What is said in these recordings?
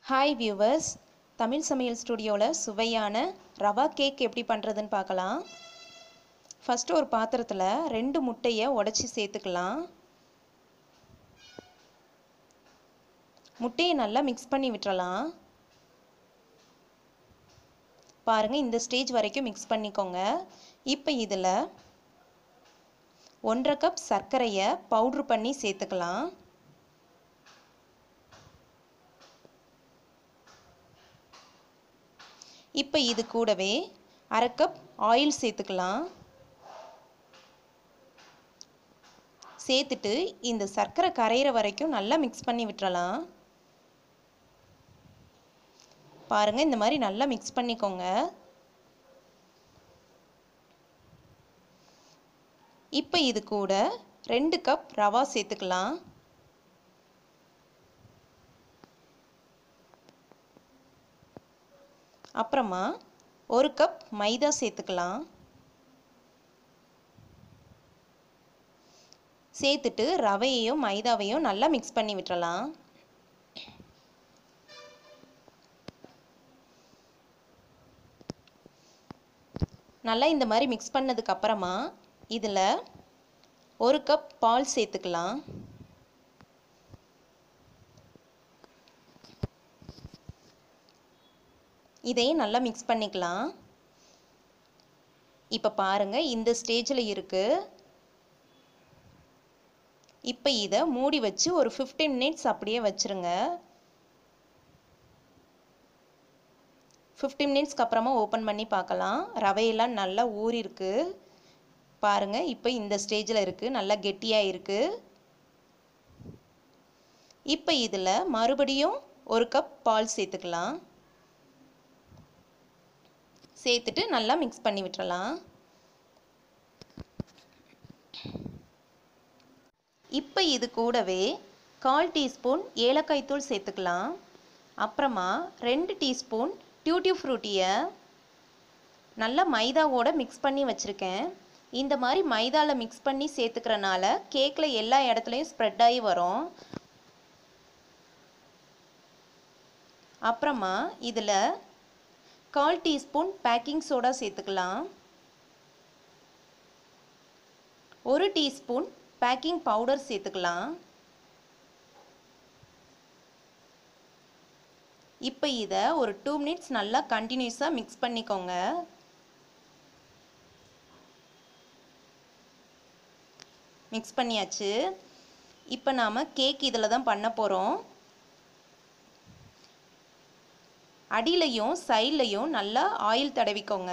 hi viewers Tamil சமையல் ஸ்டுடியோவில் சுவையான ரவா கேக் எப்படி பண்ணுறதுன்னு பார்க்கலாம் ஃபஸ்ட்டு ஒரு பாத்திரத்தில் ரெண்டு முட்டையை உடச்சி சேர்த்துக்கலாம் முட்டையை நல்லா மிக்ஸ் பண்ணி விட்டுறலாம் பாருங்கள் இந்த ஸ்டேஜ் வரைக்கும் மிக்ஸ் பண்ணிக்கோங்க இப்போ இதில் ஒன்றரை கப் சர்க்கரையை பவுட்ரு பண்ணி சேர்த்துக்கலாம் இப்போ இது கூடவே அரை கப் ஆயில் சேர்த்துக்கலாம் சேர்த்துட்டு இந்த சர்க்கரை கரையிற வரைக்கும் நல்லா மிக்ஸ் பண்ணி விட்டுறலாம் பாருங்கள் இந்த மாதிரி நல்லா மிக்ஸ் பண்ணிக்கோங்க இப்போ இது கூட ரெண்டு கப் ரவா சேர்த்துக்கலாம் அப்புறமா ஒரு கப் மைதா சேர்த்துக்கலாம் சேர்த்துட்டு ரவையையும் மைதாவையும் நல்லா மிக்ஸ் பண்ணி விட்டுறலாம் நல்லா இந்த மாதிரி மிக்ஸ் பண்ணதுக்கு அப்புறமா இதில் ஒரு கப் பால் சேர்த்துக்கலாம் இதையும் நல்லா மிக்ஸ் பண்ணிக்கலாம் இப்போ பாருங்கள் இந்த ஸ்டேஜில் இருக்குது இப்போ இதை மூடி வச்சு ஒரு ஃபிஃப்டீன் மினிட்ஸ் அப்படியே வச்சுருங்க ஃபிஃப்டீன் மினிட்ஸ்க்கு அப்புறமா ஓப்பன் பண்ணி பார்க்கலாம் ரவையெல்லாம் நல்லா ஊறிருக்கு பாருங்கள் இப்போ இந்த ஸ்டேஜில் இருக்குது நல்லா கெட்டியாக இருக்குது இப்போ இதில் மறுபடியும் ஒரு கப் பால் சேர்த்துக்கலாம் சேர்த்துட்டு நல்லா மிக்ஸ் பண்ணி விட்டுறலாம் இப்போ இது கூடவே கால் டீஸ்பூன் ஏலக்காய் தூள் சேர்த்துக்கலாம் அப்புறமா ரெண்டு டீஸ்பூன் டியூட்டி ஃப்ரூட்டியை நல்லா மைதாவோட மிக்ஸ் பண்ணி வச்சுருக்கேன் இந்த மாதிரி மைதாவில் மிக்ஸ் பண்ணி சேர்த்துக்கிறனால கேக்கில் எல்லா இடத்துலையும் ஸ்ப்ரெட் ஆகி வரும் அப்புறமா இதில் கால் டீஸ்பூன் பேக்கிங் சோடா சேர்த்துக்கலாம் ஒரு டீஸ்பூன் பேக்கிங் பவுடர் சேர்த்துக்கலாம் இப்போ இதை ஒரு டூ மினிட்ஸ் நல்லா கண்டினியூஸாக மிக்ஸ் பண்ணிக்கோங்க மிக்ஸ் பண்ணியாச்சு இப்போ நாம் கேக் இதில் தான் பண்ண போகிறோம் அடியிலையும் சைட்லையும் நல்லா ஆயில் தடவிக்கோங்க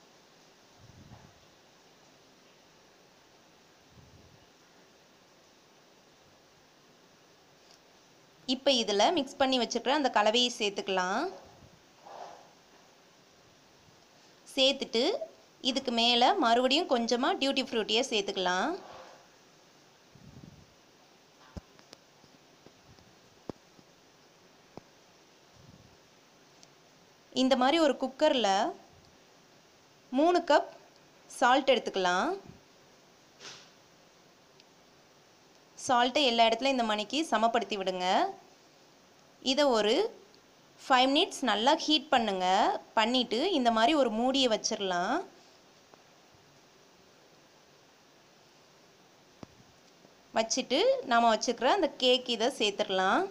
இப்போ இதில் மிக்ஸ் பண்ணி வச்சுருக்கிற அந்த கலவையை சேர்த்துக்கலாம் சேர்த்துட்டு இதுக்கு மேலே மறுபடியும் கொஞ்சமாக டியூட்டி ஃப்ரூட்டியை சேர்த்துக்கலாம் இந்த மாதிரி ஒரு குக்கரில் மூணு கப் சால்ட் எடுத்துக்கலாம் சால்ட்டை எல்லா இடத்துலையும் இந்த மணிக்கு சமப்படுத்தி விடுங்க இதை ஒரு ஃபைவ் மினிட்ஸ் நல்லா ஹீட் பண்ணுங்க பண்ணிவிட்டு இந்த மாதிரி ஒரு மூடியை வச்சிடலாம் வச்சுட்டு நாம் வச்சுக்கிற அந்த கேக் இதை சேர்த்துடலாம்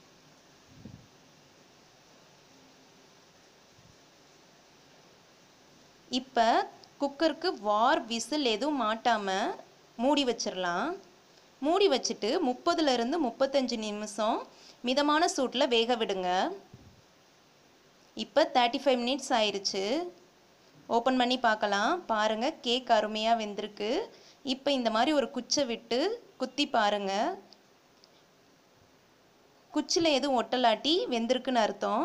இப்போ குக்கருக்கு வார் விசில் எதுவும் மாட்டாமல் மூடி வச்சிடலாம் மூடி வச்சுட்டு முப்பதுலேருந்து முப்பத்தஞ்சு நிமிஷம் மிதமான சூட்டில் வேக விடுங்க இப்போ தேர்ட்டி ஃபைவ் மினிட்ஸ் ஆயிடுச்சு ஓப்பன் பண்ணி பார்க்கலாம் பாருங்கள் கேக் அருமையாக வெந்திருக்கு இப்போ இந்த மாதிரி ஒரு குச்சை விட்டு குத்தி பாருங்கள் குச்சியில் எதுவும் ஒட்டலாட்டி வெந்திருக்குன்னு அர்த்தம்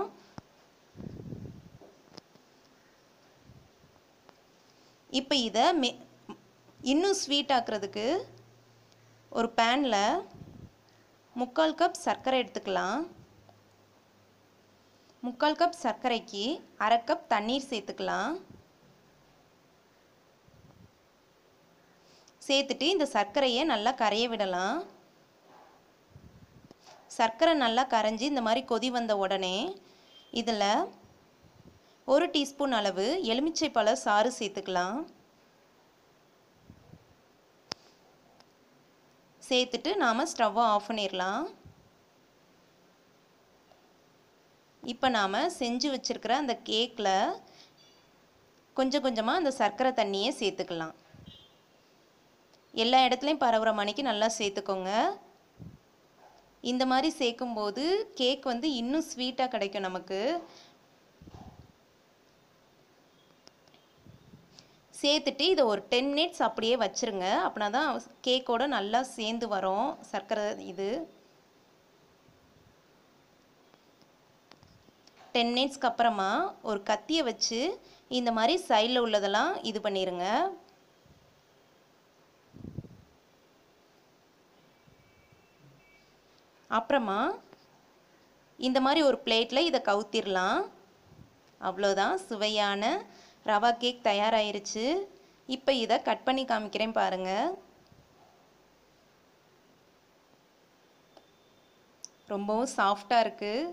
இப்போ இதை மெ இன்னும் ஸ்வீட் ஆக்குறதுக்கு ஒரு பேனில் முக்கால் கப் சர்க்கரை எடுத்துக்கலாம் முக்கால் கப் சர்க்கரைக்கு அரை கப் தண்ணீர் சேர்த்துக்கலாம் சேர்த்துட்டு இந்த சர்க்கரையை நல்லா கரைய விடலாம் சர்க்கரை நல்லா கரைஞ்சி இந்த மாதிரி கொதி வந்த உடனே இதில் ஒரு டீஸ்பூன் அளவு எலுமிச்சை பழ சாறு சேர்த்துக்கலாம் சேர்த்துட்டு நாம் ஸ்டவ்வை ஆஃப் பண்ணிடலாம் இப்போ நாம் செஞ்சு வச்சுருக்கிற அந்த கேக்கில் கொஞ்சம் கொஞ்சமாக அந்த சர்க்கரை தண்ணியை சேர்த்துக்கலாம் எல்லா இடத்துலையும் பரவுற மணிக்கு நல்லா சேர்த்துக்கோங்க இந்த மாதிரி சேர்க்கும்போது கேக் வந்து இன்னும் ஸ்வீட்டாக கிடைக்கும் நமக்கு சேர்த்துட்டு இதை ஒரு டென் மினிட்ஸ் அப்படியே வச்சுருங்க அப்படின்னா தான் கேக்கோட நல்லா சேர்ந்து வரும் சர்க்கரை இது டென் மினிட்ஸ்க்கு அப்புறமா ஒரு கத்தியை வச்சு இந்த மாதிரி சைடில் உள்ளதெல்லாம் இது பண்ணிடுங்க அப்புறமா இந்த மாதிரி ஒரு பிளேட்டில் இதை கவுத்திடலாம் அவ்வளோதான் சுவையான ரவா கேக் தயாராயிருச்சு இப்போ இதை கட் பண்ணி காமிக்கிறேன் பாருங்கள் ரொம்பவும் சாஃப்டாக இருக்குது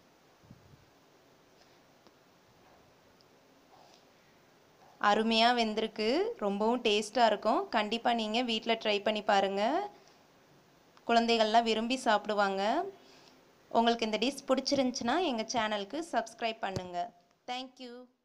அருமையாக வெந்திருக்கு ரொம்பவும் டேஸ்ட்டாக இருக்கும் கண்டிப்பாக நீங்கள் வீட்டில் ட்ரை பண்ணி பாருங்கள் குழந்தைகள்லாம் விரும்பி சாப்பிடுவாங்க உங்களுக்கு இந்த டிஷ் பிடிச்சிருந்துச்சின்னா எங்கள் சேனலுக்கு சப்ஸ்கிரைப் பண்ணுங்கள் தேங்க்யூ